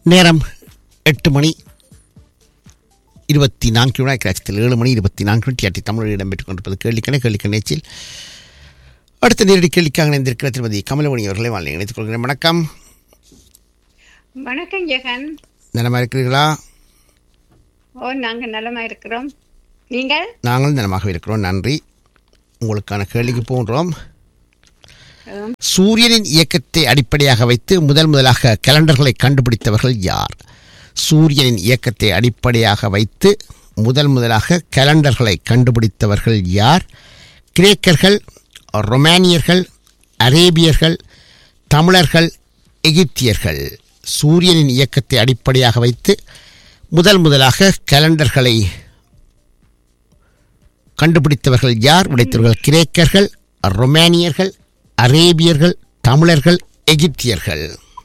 நேரம் எட்டு மணி இருபத்தி நான்கு வினாய் ராட்சத்தில் ஏழு மணி இருபத்தி நான்கு டிஆர்டி தமிழில் இடம்பெற்றுக் கொண்டிருப்பது கேள்விக்கணே கேள்விக்கண் நிகழ்ச்சியில் அடுத்த நேரடி கேள்விக்காக இணைந்திருக்கிற திருமதி கமலமணி அவர்களை வாழ்ந்து இணைத்துக் கொள்கிறேன் வணக்கம் வணக்கம் ஜெகன் நலமா இருக்கிறீர்களா ஓ நாங்க நலமா இருக்கிறோம் நீங்கள் நாங்கள் நலமாக இருக்கிறோம் நன்றி உங்களுக்கான கேள்விக்கு போன்றோம் ஆம். சூரியனின் இயக்கத்தை அடிப்படையாக வைத்து முதல் முதலாக கேலண்டர்களை கண்டுபிடித்தவர்கள் யார் சூரியனின் இயக்கத்தை அடிப்படையாக வைத்து முதல் முதலாக கேலண்டர்களை கண்டுபிடித்தவர்கள் யார் கிரேக்கர்கள் ரொமானியர்கள் அரேபியர்கள் தமிழர்கள் எகிப்தியர்கள் சூரியனின் இயக்கத்தை அடிப்படையாக வைத்து முதல் முதலாக கேலண்டர்களை கண்டுபிடித்தவர்கள் யார் உடைத்தவர்கள் கிரேக்கர்கள் ரொமானியர்கள் அரேபியர்கள் தமிழர்கள் எகிப்தியர்கள்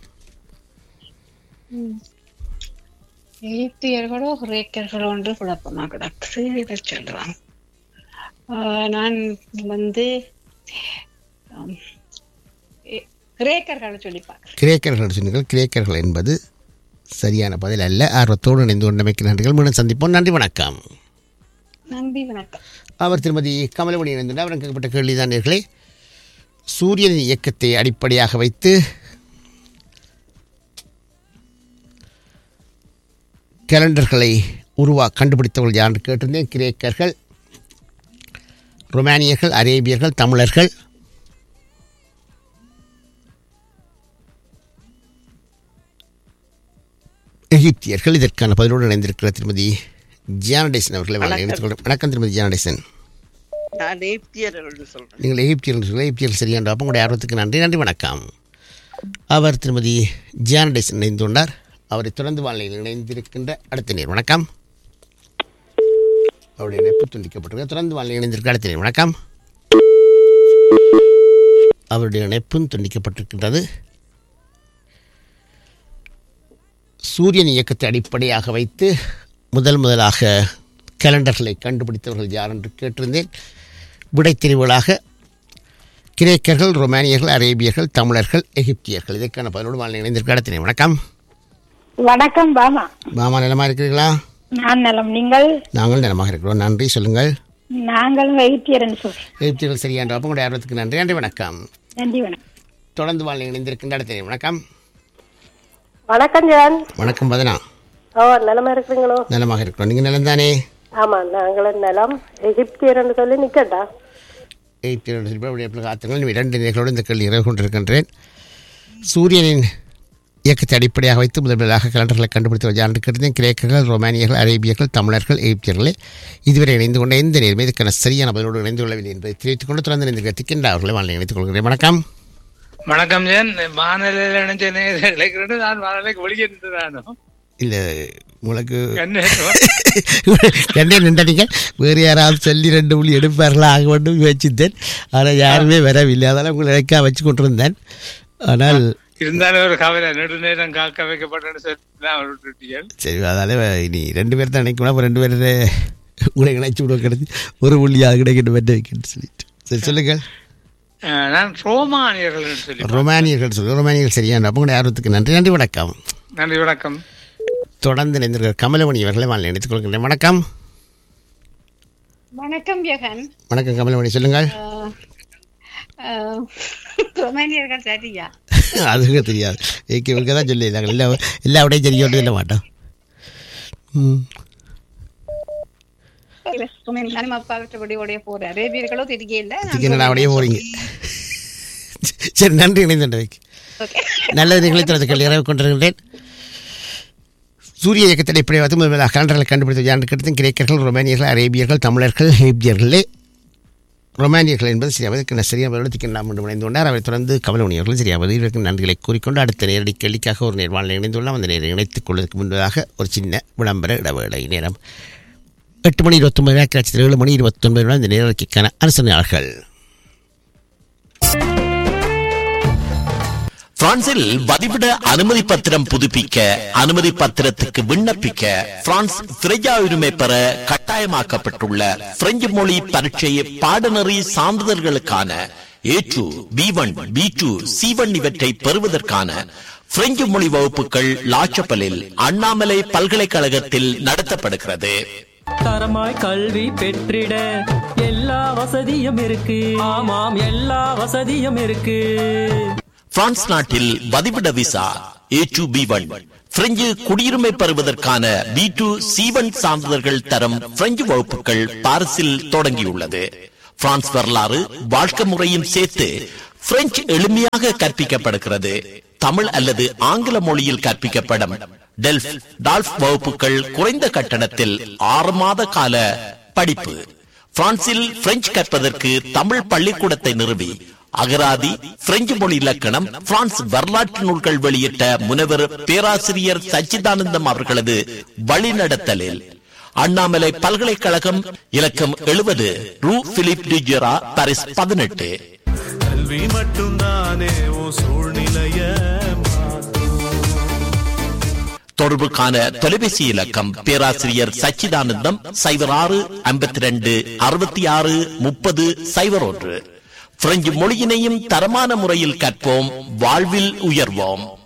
எகிப்தியர்களோ கிரேக்கர்களோ என்று குழப்பமா கிடக்குது இதை சொல்றான் ஆஹ், நான் வந்து ஆம், எ- கிரேக்கர்களை சொல்லி பார்க்கிறேன் கிரேக்கர்கள் சொன்னீர்கள் கிரேக்கர்கள் என்பது சரியான பதில் அல்ல ஆர்வத்தோடு இணைந்து கொண்டமைக்கு நன்றிகள் மீண்டும் சந்திப்போம் நன்றி வணக்கம் நன்றி வணக்கம் அவர் திருமதி கமலமணி இணைந்துள்ளார் அவர் கேட்கப்பட்ட கேள்விதான் நேர்களே சூரியனின் இயக்கத்தை அடிப்படையாக வைத்து கேலண்டர்களை உருவா கண்டுபிடித்தவர்கள் யார் என்று கேட்டிருந்தேன் கிரேக்கர்கள் ரொமானியர்கள் அரேபியர்கள் தமிழர்கள் எகிப்தியர்கள் இதற்கான பதிலோடு இணைந்திருக்கிற திருமதி ஜியானடேசன் அவர்களை வாழ்ந்து இணைத்துக் கொள்கிறேன். வணக்கம் திருமதி ஜியானடேசன் நான் எகிப்தியர்கள் சொல்றேன் நீங்கள் எகிப்தியர்கள் சொல்ல எகிப்தியர்கள் சரியான அப்போ உங்களுடைய ஆர்வத்துக்கு நன்றி நன்றி வணக்கம் அவர் திருமதி ஜியானடேசன் இணைந்து கொண்டார் அவரை தொடர்ந்து வாழ்நிலையில் இணைந்திருக்கின்ற அடுத்த நேர் வணக்கம் அவருடைய இணைப்பு துண்டிக்கப்பட்டிருக்க தொடர்ந்து வாழ்நிலையில் இணைந்திருக்க அடுத்த நேர் வணக்கம் அவருடைய இணைப்பும் துண்டிக்கப்பட்டிருக்கின்றது சூரியன் இயக்கத்தை அடிப்படையாக வைத்து முதல் முதலாக கேலண்டர்களை கண்டுபிடித்தவர்கள் யார் என்று கேட்டிருந்தேன் விடைத்தெரிவுகளாக கிரேக்கர்கள் ரொமானியர்கள் அரேபியர்கள் தமிழர்கள் எகிப்தியர்கள் இதற்கான பதிலோடு வாழ்நிலை இணைந்திருக்க இடத்தினை வணக்கம் வணக்கம் பாமா மாமா நலமாக இருக்கிறீர்களா நான் நலம் நீங்கள் நாங்கள் நலமாக இருக்கிறோம் நன்றி சொல்லுங்கள் நாங்களும் வைத்தியர்னு சொல்றேன் எகிப்தியர்கள் சரியான அப்போ உங்களுடைய ஆர்வத்துக்கு நன்றி நன்றி வணக்கம் நன்றி வணக்கம் தொடர்ந்து வாழ்நிலை இணைந்திருக்கின்ற இடத்தினை வணக்கம் வணக்கம் ஜான் வணக்கம் பதனா ஓ நிலமா இருக்கிறீங்களோ நலமாக இருக்கிறோம் நீங்கள் நலம்தானே ஆமா நாங்களும் நிலம் எகிப்தியர்னு சொல்லி நிக்கட்டா எகிப்தியர்கள் காத்துங்கள் இரண்டு நிலைகளோடு இந்த கேள்வி நிறைவு கொண்டிருக்கின்றேன் சூரியனின் இயக்கத்தை அடிப்படையாக வைத்து முதல் முதலாக கலண்டர்களை கண்டுபிடித்த யார் என்று கேட்டேன் கிரேக்கர்கள் ரொமானியர்கள் அரேபியர்கள் தமிழர்கள் எகிப்தியர்களே இதுவரை இணைந்து கொண்ட எந்த நேர்மை இதுக்கான சரியான பதிலோடு இணைந்து கொள்ளவில்லை என்பதை தெரிவித்துக் கொண்டு தொடர்ந்து இணைந்து கத்திக்கின்ற அவர்களை வாழ்நிலை இணைத்துக் கொள்கிறேன் வணக்கம் வணக்கம் ஜென் வானொலியில் இணைஞ்ச நேரடி நான் வானொலிக்கு வெளியே நின்றுதானோ இல்லை உங்களுக்கு கண்ணு கண்டே நின்றீங்க வேறு யாராவது சொல்லி ரெண்டு புள்ளி எடுப்பார்களா ஆக வேண்டும் யோசித்தேன் ஆனால் யாருமே வரவில்லை அதனால் உங்களை இலக்கா வச்சு கொண்டிருந்தேன் ஆனால் இருந்தாலும் ஒரு கவலை நெடு நேரம் காக்க வைக்கப்பட்டேன்னு சொல்லி நான் விட்டுட்டீங்க சரி அதால இனி ரெண்டு பேர் தான் நினைக்கணும் அப்போ ரெண்டு பேர் உங்களை இணைச்சி விட கிடைச்சி ஒரு புள்ளியாக கிடைக்கணும் வெட்ட வைக்கணும்னு சொல்லிட்டு சரி சொல்லுங்கள் அஹ், நான் ரோமானியர்கள் சொல்லி ரொமானியர்கள் சொல்லு ரொமானியர்கள் சரியான அப்போ உங்களுடைய ஆர்வத்துக்கு நன்றி நன்றி வணக்கம் நன்றி வணக்கம் தொடர்ந்து இணைந்திருக்கிற கமலமணி அவர்களை வாழ் நினைத்துக் கொள்கின்றேன் வணக்கம் வணக்கம் ஜெகன் வணக்கம் கமலமணி சொல்லுங்கள் ஆஹ், ஆஹ், ரொமானியர்கள் சரியா அதுக்கு தெரியாது ஏகே இவருக்கு தான் சொல்லியிருந்தாங்க எல்லா எல்லா விடையும் தெரியும் சொல்ல மாட்டோம் ம் இல்ல, ரொமானிய நானும் அப்பா விட்டபடி உடைய போற அரேபியர்களோ தெரியல இதுக்கு என்னடா அப்படியே போறீங்க சரி நன்றி இணைந்தவைக்கு ஓகே நல்லது நிகழ்ச்சி நிறைவு கொண்டிருக்கின்றேன் சூரிய இயக்கத்தை அடிப்படை வந்து முதல் கலண்டர்களை கண்டுபிடித்த யார் கேட்டது கிரேக்கர்கள் ரொமானியர்கள் அரேபியர்கள் தமிழர்கள் ஹேபியர்களே ரொமானியர்கள் என்பது சரியாவது சரியாக வருடத்துக்கு நாம் கொண்டு இணைந்து கொண்டார் அவரை தொடர்ந்து கமலமணியர்கள் சரியாவது இதற்கு நன்றிகளை கூறிக்கொண்டு அடுத்த நேரடி கேள்விக்காக ஒரு நேர்வாளில் இணைந்துள்ளார் அந்த நேரம் இணைத்துக் கொள்வதற்கு முன்பதாக ஒரு சின்ன விளம்பர இடைவேளை நேரம் எட்டு மணி இருபத்தொன்பது நேரத்தில் ஏழு மணி இருபத்தொன்பது இந்த நேரடிக்கான அரசனாளர்கள் பிரான்சில் வதிவிட அனுமதி பத்திரம் புதுப்பிக்க அனுமதி பத்திரத்துக்கு விண்ணப்பிக்க பிரான்ஸ் திரையா உரிமை பெற கட்டாயமாக்கப்பட்டுள்ள பிரெஞ்சு மொழி பரீட்சை பாடநெறி சான்றிதழ்களுக்கான A two B one B two C one இவற்றை பெறுவதற்கான பிரெஞ்சு மொழி வகுப்புகள் லாச்சப்பலில் அண்ணாமலை பல்கலைக்கழகத்தில் நடத்தப்படுகிறது தரமாய் கல்வி பெற்றிட எல்லா வசதியும் இருக்கு ஆமாம் எல்லா வசதியும் இருக்கு பிரான்ஸ் நாட்டில் வதிவிட visa A two B one French குடியுரிமை பெறுவதற்கான பி டூ சி ஒன் சான்றிதழ்கள் தரம் பிரெஞ்சு வகுப்புகள் பாரிஸில் தொடங்கியுள்ளது பிரான்ஸ் வரலாறு வாழ்க்கை முறையும் சேர்த்து பிரெஞ்சு எளிமையாக கற்பிக்கப்படுகிறது தமிழ் அல்லது ஆங்கில மொழியில் கற்பிக்கப்படும் டெல்ஃப் டால்ஃப் வகுப்புகள் குறைந்த கட்டணத்தில் ஆறு மாத கால படிப்பு பிரான்சில் பிரெஞ்சு கற்பதற்கு தமிழ் பள்ளிக்கூடத்தை நிறுவி அகராதி பிரெஞ்சு மொழி இலக்கணம் பிரான்ஸ் வரலாற்று நூல்கள் வெளியிட்ட முனைவர் பேராசிரியர் சச்சிதானந்தம் அவர்களது வழிநடத்தலில் அண்ணாமலை பல்கலைக்கழகம் இலக்கம் எழுபது ரூ பிலிப் டிஜெரா பாரிஸ் பதினெட்டு கல்வி மட்டும்தானே உன் சூழ்நிலைய தொடர்புக்கான தொலைபேசி இலக்கம் பேராசிரியர் சச்சிதானந்தம் சைபர் ஆறு ஐம்பத்தி ரெண்டு அறுபத்தி ஆறு முப்பது சைபர் ஒன்று பிரெஞ்சு மொழியினையும் தரமான முறையில் கற்போம் வாழ்வில் உயர்வோம்